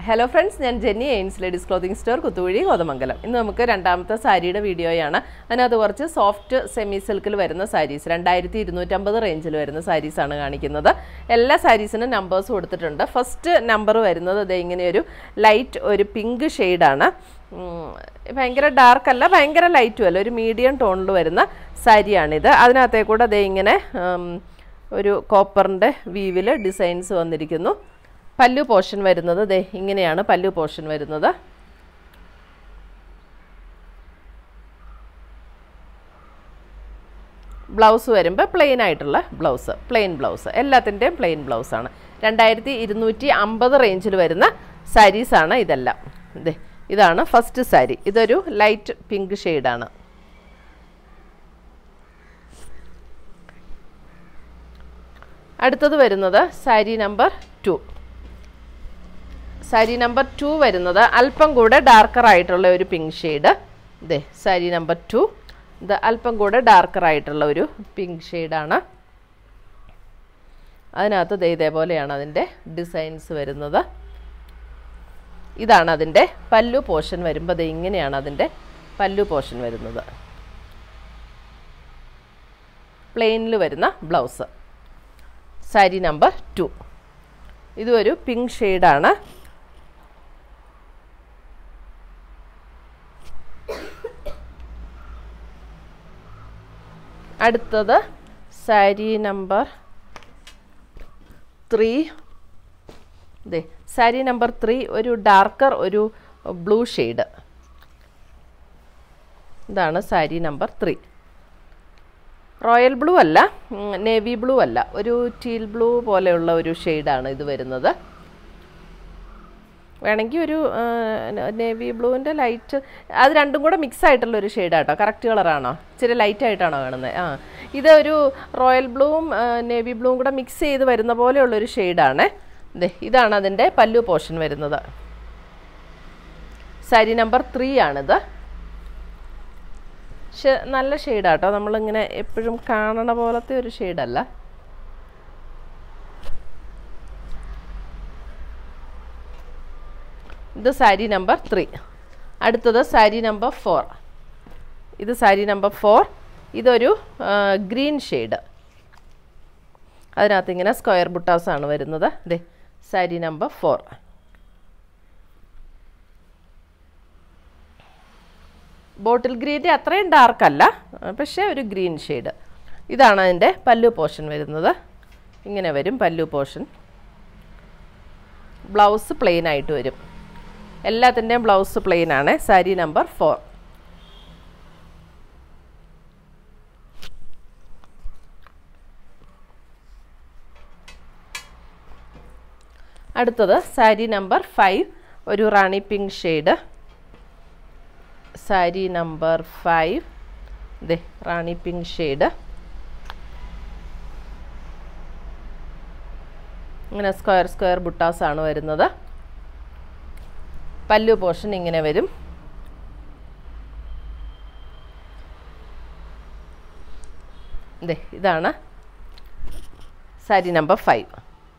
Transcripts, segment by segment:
hello friends ഞാൻ ജെന്നി എയിൻസ് ladies clothing store Kuthuvazhi Kothamangalam ഇന്ന് നമുക്ക് രണ്ടാമത്തെ സാരിയുടെ വീഡിയോയാണ് അതിനകത്ത് കുറച്ച് സോഫ്റ്റ് സെമി സിൽക്കിൽ വരുന്ന സാരീസ് രണ്ടായിരത്തി ഇരുന്നൂറ്റമ്പത് റേഞ്ചിൽ വരുന്ന സാരീസാണ് കാണിക്കുന്നത് എല്ലാ സാരീസിനും നമ്പേഴ്സ് കൊടുത്തിട്ടുണ്ട് ഫസ്റ്റ് നമ്പർ വരുന്നത് ദേ ഇങ്ങനെ ഒരു ലൈറ്റ് ഒരു പിങ്ക് ഷെയ്ഡാണ് ഭയങ്കര ഡാർക്ക് അല്ല ഭയങ്കര ലൈറ്റും അല്ല ഒരു മീഡിയം ടോണിൽ വരുന്ന സാരിയാണിത് അതിനകത്തേ കൂടെ ദേ ഇങ്ങനെ ഉം, ഒരു കോപ്പറിൻ്റെ വീവിൽ ഡിസൈൻസ് വന്നിരിക്കുന്നു പല്ലു പോർഷൻ വരുന്നത് ദേ ഇങ്ങനെയാണ് പല്ലു പോർഷൻ വരുന്നത് ബ്ലൗസ് വരുമ്പോൾ പ്ലെയിൻ ആയിട്ടുള്ള ബ്ലൗസ് പ്ലെയിൻ ബ്ലൗസ് എല്ലാത്തിൻ്റെയും പ്ലെയിൻ ബ്ലൗസാണ് രണ്ടായിരത്തി ഇരുന്നൂറ്റി അമ്പത് റേഞ്ചിൽ വരുന്ന സാരീസാണ് ഇതെല്ലാം ദേ ഇതാണ് ഫസ്റ്റ് സാരി ഇതൊരു ലൈറ്റ് പിങ്ക് ഷെയ്ഡാണ് അടുത്തത് വരുന്നത് sari number two sari number two വരുന്നത് അല്പം കൂടെ ഡാർക്കർ ആയിട്ടുള്ള ഒരു പിങ്ക് ഷെയ്ഡ് ഇതേ സാരി നമ്പർ ടു ഇത് അല്പം കൂടെ ഡാർക്കർ ആയിട്ടുള്ള ഒരു പിങ്ക് ഷെയ്ഡാണ് അതിനകത്ത് ദേ ഇതേപോലെയാണ് അതിൻ്റെ ഡിസൈൻസ് വരുന്നത് ഇതാണ് അതിൻ്റെ പല്ലു പോർഷൻ വരുമ്പോൾ ദേ ഇങ്ങനെയാണ് അതിൻ്റെ പല്ലു പോർഷൻ വരുന്നത് പ്ലെയിനിൽ വരുന്ന ബ്ലൗസ് സാരി നമ്പർ ടു ഇതും ഒരു പിങ്ക് ഷെയ്ഡാണ് അടുത്തത് സാരി നമ്പർ ത്രീ ഇതേ സാരി നമ്പർ ത്രീ ഒരു ഡാർക്കർ ഒരു ബ്ലൂ ഷെയ്ഡ് ഇതാണ് sari number three royal blue അല്ല നേവി ബ്ലൂ അല്ല ഒരു ടീൽ ബ്ലൂ പോലെയുള്ള ഒരു ഷെയ്ഡാണ് ഇത് വരുന്നത് വേണമെങ്കിൽ ഒരു നേവി ബ്ലൂവിൻ്റെ ലൈറ്റ് അത് രണ്ടും കൂടെ മിക്സ് ആയിട്ടുള്ള ഒരു ഷെയ്ഡാട്ടോ കറക്റ്റ് കളറാണോ ഇച്ചിരി ലൈറ്റ് ആയിട്ടാണോ കാണുന്നത് ആ ഇത് ഒരു റോയൽ ബ്ലൂവും നേവി ബ്ലൂവും കൂടെ മിക്സ് ചെയ്ത് വരുന്ന പോലെയുള്ളൊരു ഷെയ്ഡാണ് ദേ ഇതാണ് അതിൻ്റെ പല്ലു പോർഷൻ വരുന്നത് സാരി നമ്പർ ത്രീ ആണിത് പക്ഷെ നല്ല ഷെയ്ഡാട്ടോ നമ്മളിങ്ങനെ എപ്പോഴും കാണണ പോലത്തെ ഒരു ഷെയ്ഡല്ല ഇത് സാരി നമ്പർ ത്രീ അടുത്തത് സാരി നമ്പർ ഫോർ ഇത് സാരി നമ്പർ ഫോർ ഇതൊരു ഗ്രീൻ ഷെയ്ഡ് അതിനകത്ത് ഇങ്ങനെ സ്ക്വയർ ബുട്ടാസാണ് വരുന്നത് ദേ സാരി നമ്പർ ഫോർ ബോട്ടിൽ ഗ്രീൻ്റെ അത്രയും ഡാർക്ക് അല്ല പക്ഷേ ഒരു ഗ്രീൻ ഷെയ്ഡ് ഇതാണ് അതിൻ്റെ പല്ലു പോർഷൻ വരുന്നത് ഇങ്ങനെ വരും പല്ലു പോർഷൻ ബ്ലൗസ് പ്ലെയിൻ ആയിട്ട് വരും എല്ലാത്തിൻ്റെയും ബ്ലൗസ് പ്ലെയിൻ ആണ് സാരി നമ്പർ ഫോർ അടുത്തത് സാരി നമ്പർ ഫൈവ് ഒരു rani pink shade sari number five ദേ റാണി പിങ്ക് ഷെയ്ഡ് ഇങ്ങനെ സ്ക്വയർ സ്ക്വയർ ബുട്ടാസ് ആണ് വരുന്നത് പല്ലു പോർഷൻ ഇങ്ങനെ വരും ദേ ഇതാണ് സാരി നമ്പർ ഫൈവ്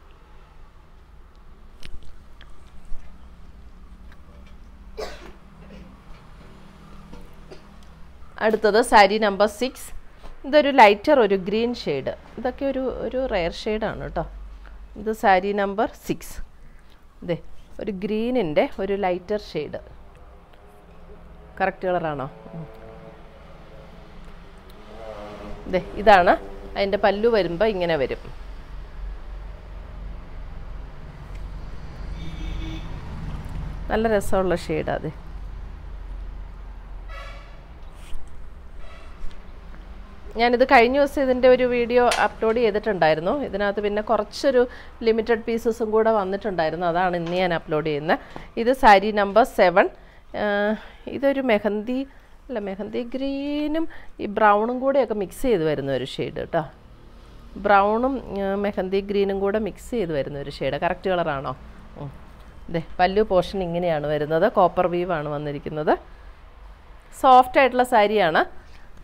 അടുത്തത് സാരി നമ്പർ സിക്സ് ഇതൊരു ലൈറ്റർ ഒരു ഗ്രീൻ ഷെയ്ഡ് ഇതൊക്കെ ഒരു ഒരു റെയർ ഷെയ്ഡാണ് കേട്ടോ ഇത് സാരി നമ്പർ സിക്സ് ഇതേ ഒരു ഗ്രീനിൻ്റെ ഒരു ലൈറ്റർ ഷെയ്ഡ് കറക്റ്റ് കളറാണോ ഇതേ ഇതാണ് അതിൻ്റെ പല്ലു വരുമ്പോൾ ഇങ്ങനെ വരും നല്ല രസമുള്ള ഷെയ്ഡാണ് അതെ ഞാനിത് കഴിഞ്ഞ ദിവസം ഇതിൻ്റെ ഒരു വീഡിയോ അപ്ലോഡ് ചെയ്തിട്ടുണ്ടായിരുന്നു ഇതിനകത്ത് പിന്നെ കുറച്ചൊരു ലിമിറ്റഡ് പീസസും കൂടെ വന്നിട്ടുണ്ടായിരുന്നു അതാണ് ഇന്ന് ഞാൻ അപ്ലോഡ് ചെയ്യുന്നത് ഇത് സാരി നമ്പർ സെവൻ ഇതൊരു മെഹന്തി അല്ല മെഹന്തി ഗ്രീനും ഈ ബ്രൗണും കൂടെയൊക്കെ മിക്സ് ചെയ്ത് വരുന്ന ഒരു ഷെയ്ഡ് കേട്ടോ ബ്രൗണും മെഹന്തി ഗ്രീനും കൂടെ മിക്സ് ചെയ്ത് വരുന്ന ഒരു ഷെയ്ഡ് കറക്റ്റ് കളറാണോ ഇതേ പല്ലു പോർഷൻ ഇങ്ങനെയാണ് വരുന്നത് കോപ്പർ വീവാണ് വന്നിരിക്കുന്നത് സോഫ്റ്റ് ആയിട്ടുള്ള സാരിയാണ്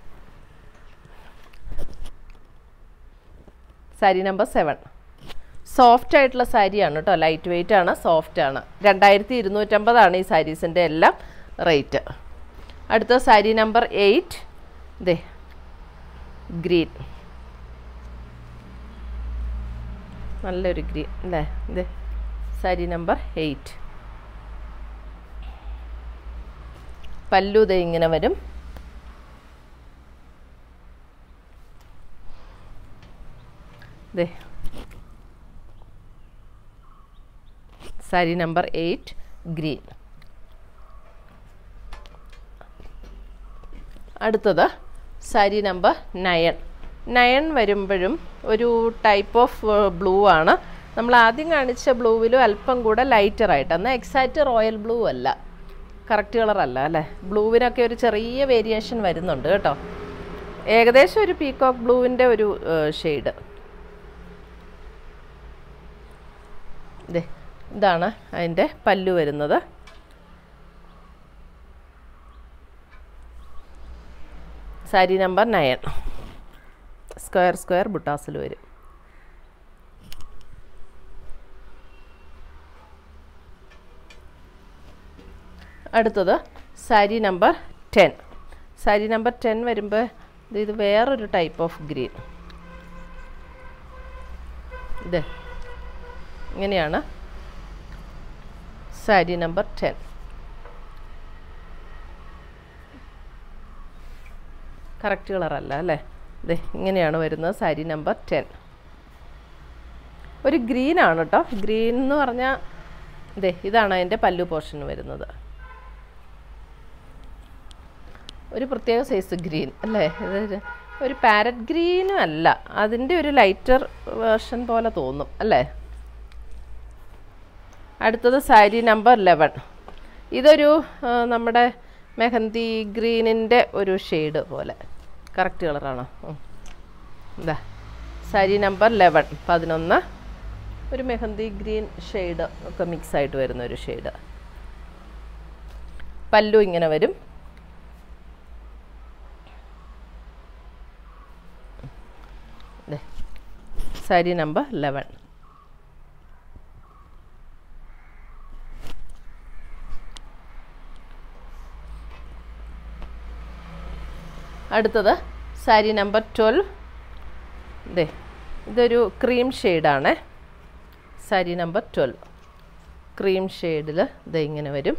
സാരി നമ്പർ സെവൻ സോഫ്റ്റ് ആയിട്ടുള്ള സാരിയാണ് കേട്ടോ ലൈറ്റ് വെയിറ്റ് ആണ് സോഫ്റ്റ് ആണ് രണ്ടായിരത്തി ഇരുന്നൂറ്റമ്പതാണ് ഈ സാരീസിൻ്റെ എല്ലാം റേറ്റ് അടുത്ത സാരി നമ്പർ എയ്റ്റ് ദേ ഗ്രീൻ നല്ലൊരു ഗ്രീൻ അല്ലേ ഇത് സാരി നമ്പർ എയ്റ്റ് പല്ലു ദേ ഇങ്ങനെ വരും ദേ സാരി നമ്പർ എയ്റ്റ് ഗ്രീൻ അടുത്തത് സാരി നമ്പർ നയൻ നയൻ വരുമ്പോഴും ഒരു ടൈപ്പ് ഓഫ് ബ്ലൂ ആണ് നമ്മൾ ആദ്യം കാണിച്ച ബ്ലൂവിലും അല്പം കൂടെ ലൈറ്ററായിട്ട് എന്നാൽ എക്സാക്റ്റ് റോയൽ ബ്ലൂ അല്ല കറക്റ്റ് കളർ അല്ല അല്ലേ ബ്ലൂവിനൊക്കെ ഒരു ചെറിയ വേരിയേഷൻ വരുന്നുണ്ട് കേട്ടോ ഏകദേശം ഒരു പീകോക്ക് ബ്ലൂവിൻ്റെ ഒരു ഷെയ്ഡ് ഇതേ ഇതാണ് അതിൻ്റെ പല്ലു വരുന്നത് sari number nine square square ബുട്ടാസിൽ വരും അടുത്തത് sari number ten sari number ten വരുമ്പോൾ ഇത് ഇത് വേറൊരു ടൈപ്പ് ഓഫ് ഗ്രീൻ ഇത് ഇങ്ങനെയാണ് സാരി നമ്പർ ടെൻ കറക്റ്റ് കളറല്ല അല്ലേ ഇതേ ഇങ്ങനെയാണ് വരുന്നത് സാരി നമ്പർ ടെൻ ഒരു ഗ്രീൻ ആണ് കേട്ടോ ഗ്രീൻ എന്ന് പറഞ്ഞാൽ ഇതേ ഇതാണ് അതിൻ്റെ പല്ലു പോർഷൻ വരുന്നത് ഒരു പ്രത്യേക സൈസ് ഗ്രീൻ അല്ലേ ഇത് ഒരു പാരറ്റ് ഗ്രീനും അല്ല അതിൻ്റെ ഒരു ലൈറ്റർ വേർഷൻ പോലെ തോന്നും അല്ലേ അടുത്തത് സാരി നമ്പർ ലെവൻ ഇതൊരു ആ, നമ്മുടെ മെഹന്തി ഗ്രീനിൻ്റെ ഒരു ഷെയ്ഡ് പോലെ കറക്റ്റ് കളറാണ് ഇതാ സാരി നമ്പർ ലെവൻ പതിനൊന്ന് ഒരു മെഹന്തി ഗ്രീൻ ഷെയ്ഡ് ഒക്കെ മിക്സ് ആയിട്ട് വരുന്ന ഒരു ഷെയ്ഡ് പല്ലു ഇങ്ങനെ വരും ദേ, സാരി നമ്പർ ലെവൻ അടുത്തത് സാരി നമ്പർ ട്വൽവ് ഇതേ ഇതൊരു ക്രീം ഷെയ്ഡാണ് സാരി നമ്പർ ട്വൽവ് ക്രീം ഷെയ്ഡിൽ ഇത് ഇങ്ങനെ വരും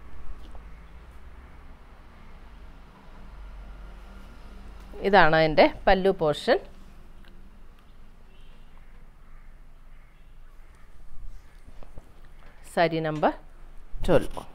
ഇതാണ് അതിൻ്റെ പല്ലു പോർഷൻ സാരി നമ്പർ ട്വൽവ്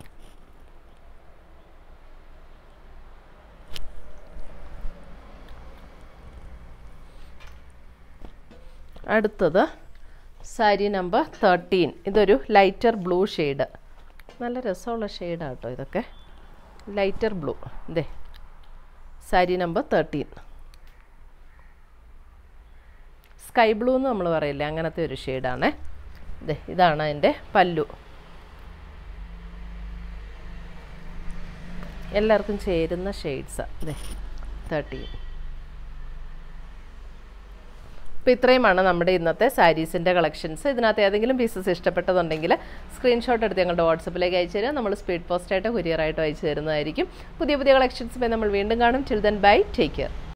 അടുത്തത് സാരി നമ്പർ തേർട്ടീൻ ഇതൊരു ലൈറ്റർ ബ്ലൂ ഷെയ്ഡ് നല്ല രസമുള്ള ഷെയ്ഡാണ് കേട്ടോ ഇതൊക്കെ ലൈറ്റർ ബ്ലൂ ഇതേ sari number thirteen sky blue എന്ന് നമ്മൾ പറയില്ലേ അങ്ങനത്തെ ഒരു ഷെയ്ഡാണ് ഇതേ ഇതാണ് അതിൻ്റെ പല്ലു എല്ലാവർക്കും ചേരുന്ന ഷെയ്ഡ്സാണ് ഇതേ തേർട്ടീൻ അപ്പോൾ ഇത്രയുമാണ് നമ്മുടെ ഇന്നത്തെ സാരീസിൻ്റെ കളക്ഷൻസ് ഇതിനകത്ത് ഏതെങ്കിലും പീസസ് ഇഷ്ടപ്പെട്ടതുണ്ടെങ്കിൽ സ്ക്രീൻഷോട്ട് എടുത്ത് ഞങ്ങളുടെ വാട്സപ്പിലേക്ക് അയച്ചു തരാം നമ്മൾ സ്പീഡ് പോസ്റ്റായിട്ടോ കൊറിയറായിട്ടോ അയച്ചു തരുന്നതായിരിക്കും പുതിയ പുതിയ കളക്ഷൻസുമായി നമ്മൾ വീണ്ടും കാണും chill then bye take care